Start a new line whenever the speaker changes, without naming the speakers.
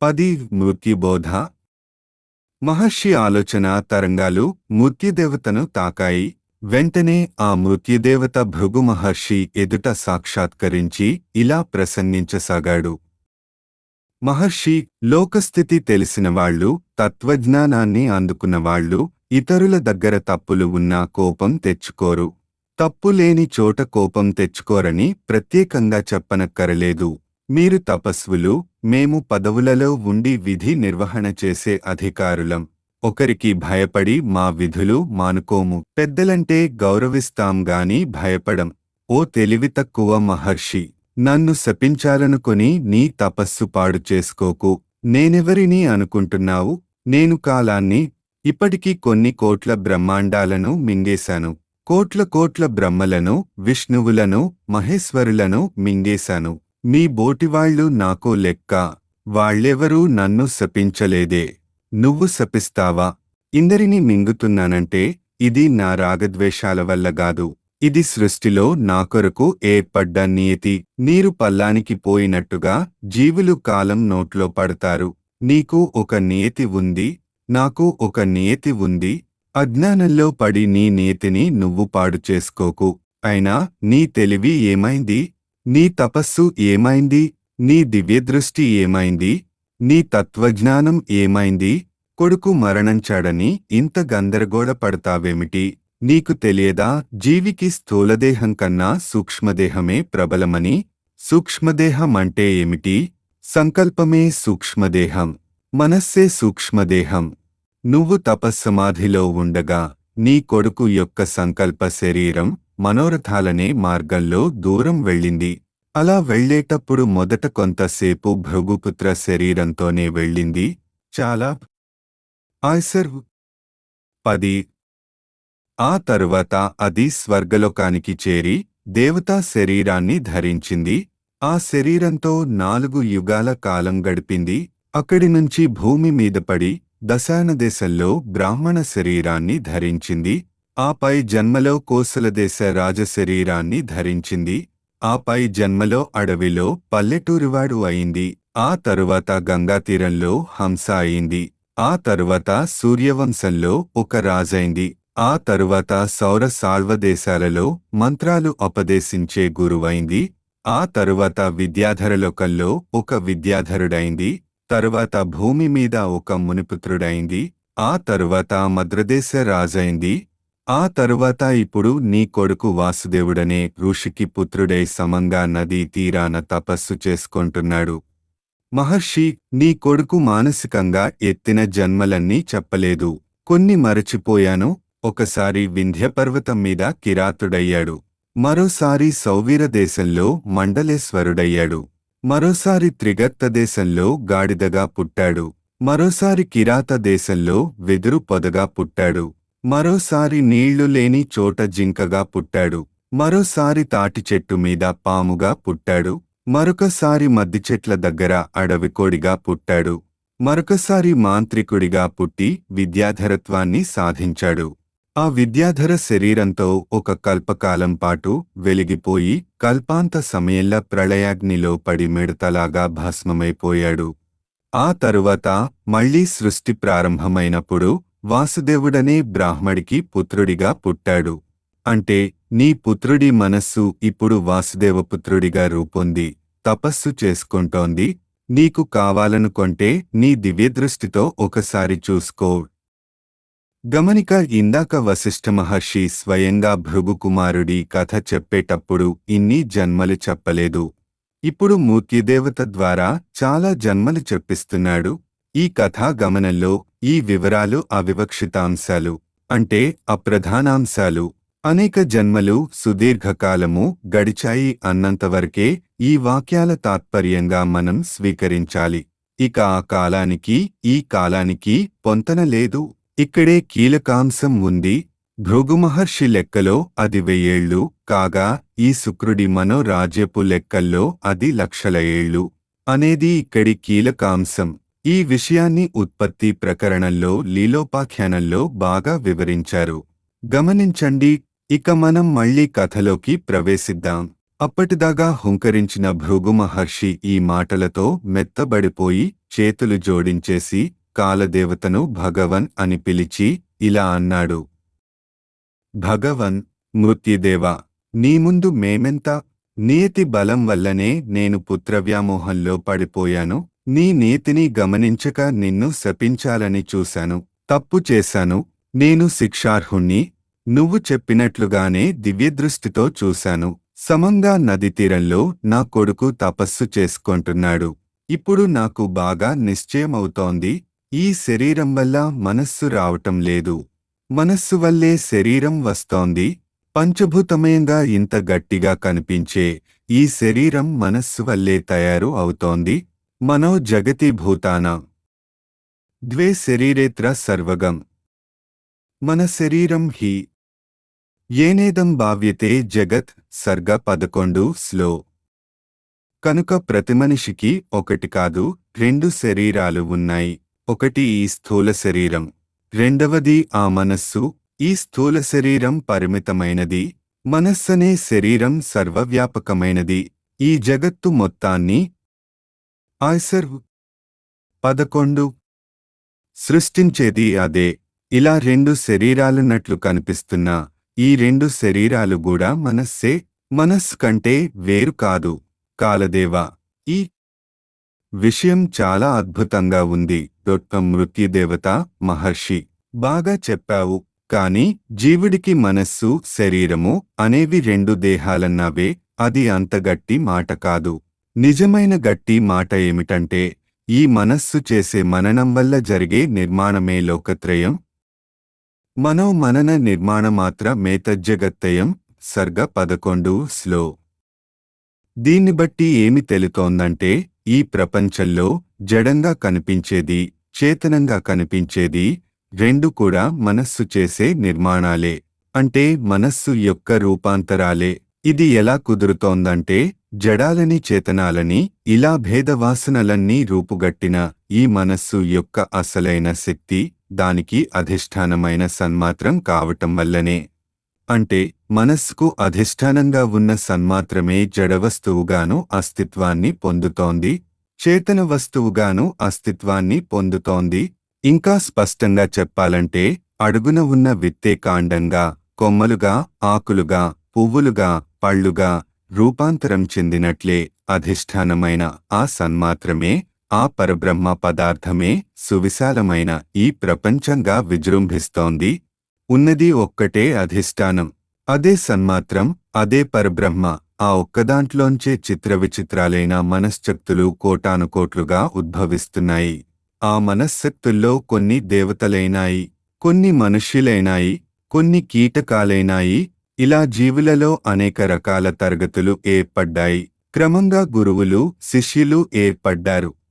పది మృత్యుబోధ మహర్షి ఆలోచన తరంగాలు మృత్యుదేవతను తాకాయి వెంటనే ఆ మృత్యుదేవత భృగు మహర్షి ఎదుట సాక్షాత్కరించి ఇలా ప్రసంగించసాగాడు మహర్షి లోకస్థితి తెలిసినవాళ్లు తత్వజ్ఞానాన్ని అందుకున్నవాళ్లు ఇతరుల దగ్గర తప్పులు ఉన్నా కోపం తెచ్చుకోరు తప్పు లేని చోట కోపం తెచ్చుకోరని ప్రత్యేకంగా చెప్పనక్కరలేదు మీరు తపస్వులు మేము పదవులలో ఉండి విధి నిర్వహణ చేసే అధికారులం ఒకరికి భయపడి మా విధులు మానుకోము పెద్దలంటే గౌరవిస్తాం గాని భయపడం ఓ తెలివి తక్కువ మహర్షి నన్ను శపించాలనుకొని నీ తపస్సు పాడు చేసుకోకు నేనెవరిని అనుకుంటున్నావు నేను కాలాన్ని ఇప్పటికీ కొన్ని కోట్ల బ్రహ్మాండాలను మింగేశాను కోట్ల కోట్ల బ్రహ్మలను విష్ణువులను మహేశ్వరులను మింగేశాను మీ బోటివాళ్లు నాకో లెక్క వాళ్ళెవరూ నన్ను శపించలేదే నువ్వు శపిస్తావా ఇందరిని మింగుతున్నానంటే ఇది నా రాగద్వేషాల వల్ల గాదు ఇది సృష్టిలో నా కొరకు ఏర్పడ్డ నియతి నీరు పల్లానికి పోయినట్టుగా జీవులు కాలం నోట్లో పడతారు నీకు ఒక నియతి ఉంది నాకు ఒక నియతి ఉంది అజ్ఞానంలో పడి నీ నియతిని నువ్వు పాడు చేసుకోకు అయినా నీ తెలివి ఏమైంది నీ తపస్సు ఏమైంది నీ దివ్యదృష్టి ఏమైంది నీ తత్వజ్ఞానం ఏమైంది కొడుకు మరణించాడని ఇంత గందరగోళపడతావేమిటి నీకు తెలియదా జీవికి స్థూలదేహం కన్నా సూక్ష్మదేహమే ప్రబలమని సూక్ష్మదేహం అంటే ఏమిటి సంకల్పమే సూక్ష్మదేహం మనస్సే సూక్ష్మదేహం నువ్వు తపస్సమాధిలో ఉండగా నీ కొడుకు యొక్క సంకల్ప శరీరం మనోరథాలనే మార్గంలో దూరం వెళ్ళింది అలా వెళ్ళేటప్పుడు మొదట కొంతసేపు భృగుపుత్ర శరీరంతోనే వెళ్ళింది చాలా ఆయ్సర్ పది ఆ తరువాత అది స్వర్గలోకానికి చేరి దేవతా శరీరాన్ని ధరించింది ఆ శరీరంతో నాలుగు యుగాల కాలం గడిపింది అక్కడి నుంచి భూమి మీద పడి దశానదేశంలో బ్రాహ్మణ శరీరాన్ని ధరించింది ఆపై జన్మలో కోసలదేశ రాజశరీరాన్ని ధరించింది ఆపై జన్మలో అడవిలో పల్లెటూరివాడు అయింది ఆ తరువాత గంగాతీరంలో హంస అయింది ఆ తరువాత సూర్యవంశంలో ఒక రాజైంది ఆ తరువాత సౌర సాల్వ దేశాలలో మంత్రాలు ఉపదేశించే గురువైంది ఆ తరువాత విద్యాధరలోకంలో ఒక విద్యాధరుడైంది తరువాత భూమి మీద ఒక మునిపుత్రుడైంది ఆ తరువాత మద్రదేశ రాజైంది ఆ తరువాత ఇప్పుడు నీ కొడుకు వాసుదేవుడనే ఋషికి పుత్రుడై సమంగా నదీ తీరాన తపస్సు చేసుకుంటున్నాడు మహర్షి నీ కొడుకు మానసికంగా ఎత్తిన జన్మలన్నీ చెప్పలేదు కొన్ని మరచిపోయాను ఒకసారి వింధ్యపర్వతం మీద కిరాతుడయ్యాడు మరోసారి సౌవీర దేశంలో మండలేశ్వరుడయ్యాడు మరోసారి త్రిగర్త దేశంలో గాడిదగా పుట్టాడు మరోసారి కిరాత దేశంలో వెదురు పొదగా పుట్టాడు మరోసారి నీళ్లు లేని చోట జింకగా పుట్టాడు మరోసారి తాటి చెట్టు మీద పాముగా పుట్టాడు మరొకసారి మద్ది చెట్ల దగ్గర అడవికోడిగా పుట్టాడు మరొకసారి మాంత్రికుడిగా పుట్టి విద్యాధరత్వాన్ని సాధించాడు ఆ విద్యాధర శరీరంతో ఒక కల్పకాలం పాటు వెలిగిపోయి కల్పాంత సమయంలో ప్రళయాగ్నిలో పడి మిడతలాగా భస్మమైపోయాడు ఆ తరువాత మళ్లీ సృష్టి ప్రారంభమైనప్పుడు వాసుదేవుడనే బ్రాహ్మడికి పుత్రుడిగా పుట్టాడు అంటే నీ పుత్రుడి మనస్సు ఇప్పుడు వాసుదేవపుత్రుడిగా రూపొంది తపస్సు చేసుకుంటోంది నీకు కావాలనుకొంటే నీ దివ్యదృష్టితో ఒకసారి చూసుకో గమనిక ఇందాక వశిష్ఠ మహర్షి స్వయంగా భృగుకుమారుడి కథ చెప్పేటప్పుడు ఇన్ని జన్మలు చెప్పలేదు ఇప్పుడు మూర్తిదేవత ద్వారా చాలా జన్మలు చెప్పిస్తున్నాడు ఈ కథా గమనంలో ఈ వివరాలు అవివక్షితాంశాలు అంటే అప్రధానాంశాలు అనేక జన్మలు సుదీర్ఘకాలము గడిచాయి అన్నంతవరకే ఈ వాక్యాల తాత్పర్యంగా మనం స్వీకరించాలి ఇక ఆ కాలానికి ఈ కాలానికి పొంతన లేదు ఇక్కడే కీలకాంశం ఉంది భృగుమహర్షి లెక్కలో అది వెయ్యేళ్ళు కాగా ఈ శుక్రుడి మనోరాజ్యపు లెక్కల్లో అది లక్షల ఏళ్ళు అనేది ఇక్కడి కీలకాంశం ఈ విషయాన్ని ఉత్పత్తి ప్రకరణంలో లీలోపాఖ్యానంలో బాగా వివరించారు గమనించండి ఇక మనం మళ్ళీ కథలోకి ప్రవేశిద్దాం అప్పటిదాగా హుంకరించిన భృగు మహర్షి ఈ మాటలతో మెత్తబడిపోయి చేతులు జోడించేసి కాలదేవతను భగవన్ అని పిలిచి ఇలా అన్నాడు భగవన్ మృత్యుదేవ నీ ముందు మేమెంత నియతి బలం వల్లనే నేను పుత్రవ్యామోహంలో పడిపోయాను నీ నీతిని గమనించక నిన్ను శపించాలని చూశాను తప్పు చేశాను నేను శిక్షార్హుణ్ణి నువ్వు చెప్పినట్లుగానే దివ్యదృష్టితో చూశాను సమంగా నది తీరంలో నా కొడుకు తపస్సు చేసుకుంటున్నాడు ఇప్పుడు నాకు బాగా నిశ్చయమవుతోంది ఈ శరీరం వల్ల మనస్సు రావటం లేదు మనస్సు వల్లే శరీరం వస్తోంది పంచభూతమయంగా ఇంత గట్టిగా కనిపించే ఈ శరీరం మనస్సు వల్లే తయారు అవుతోంది మనో జగతి భూతాన ద్వే శరీరేత్ర సర్వగం మన శరీరం హి ఏనేదం భావ్యతే జగత్ సర్గ పదకొండు స్లో కనుక ప్రతి మనిషికి ఒకటి కాదు రెండు శరీరాలు ఉన్నాయి ఒకటి ఈ స్థూల శరీరం రెండవది ఆ మనస్సు ఈ స్థూల శరీరం పరిమితమైనది మనస్సనే శరీరం సర్వవ్యాపకమైనది ఈ జగత్తు మొత్తాన్ని ఆయ్సర్ పదకొండు సృష్టించేది అదే ఇలా రెండు శరీరాలున్నట్లు కనిపిస్తున్నా ఈ రెండు శరీరాలు కూడా మనస్సే మనస్సు కంటే వేరు కాదు కాలదేవా ఈ విషయం చాలా అద్భుతంగా ఉంది దొట్ట మృత్యుదేవత మహర్షి బాగా చెప్పావు కాని జీవుడికి మనస్సు శరీరము అనేవి రెండు దేహాలన్నావే అది అంత గట్టి మాట కాదు నిజమైన గట్టి మాట ఏమిటంటే ఈ మనస్సు చేసే మననం వల్ల జరిగే నిర్మాణమే లోకత్రయం మనో మనన నిర్మాణమాత్ర మేతజ్జగత్తయం సర్గ పదకొండు స్లో దీన్ని బట్టి ఏమి తెలుతోందంటే ఈ ప్రపంచంలో జడంగా కనిపించేది చేతనంగా కనిపించేది రెండు కూడా మనస్సు చేసే నిర్మాణాలే అంటే మనస్సు యొక్క రూపాంతరాలే ఇది ఎలా కుదురుతోందంటే జడాలని చేతనాలని ఇలా భేదవాసనలన్నీ రూపుగట్టిన ఈ మనస్సు యొక్క అసలైన శక్తి దానికి అధిష్టానమైన సన్మాత్రం కావటం వల్లనే అంటే మనస్సుకు అధిష్టానంగా ఉన్న సన్మాత్రమే జడవస్తువుగాను అస్తిత్వాన్ని పొందుతోంది చేతన వస్తువుగాను అస్తిత్వాన్ని పొందుతోంది ఇంకా స్పష్టంగా చెప్పాలంటే అడుగున ఉన్న విత్తే కాండంగా కొమ్మలుగా ఆకులుగా పువ్వులుగా పళ్ళుగా రూపాంతరం చెందినట్లే అధిష్టానమైన ఆ సన్మాత్రమే ఆ పరబ్రహ్మ పదార్థమే సువిశాలమైన ఈ ప్రపంచంగా విజృంభిస్తోంది ఉన్నది ఒక్కటే అధిష్టానం అదే సన్మాత్రం అదే పరబ్రహ్మ ఆ ఒక్కదాంట్లోంచే చిత్ర విచిత్రాలైన మనశ్శక్తులు కోటానుకోట్లుగా ఉద్భవిస్తున్నాయి ఆ మనశ్శక్తుల్లో కొన్ని దేవతలైనాయి కొన్ని మనుష్యులైనాయి కొన్ని కీటకాలైనాయి ఇలా జీవులలో అనేక రకాల తరగతులు ఏర్పడ్డాయి క్రమంగా గురువులు శిష్యులు ఏర్పడ్డారు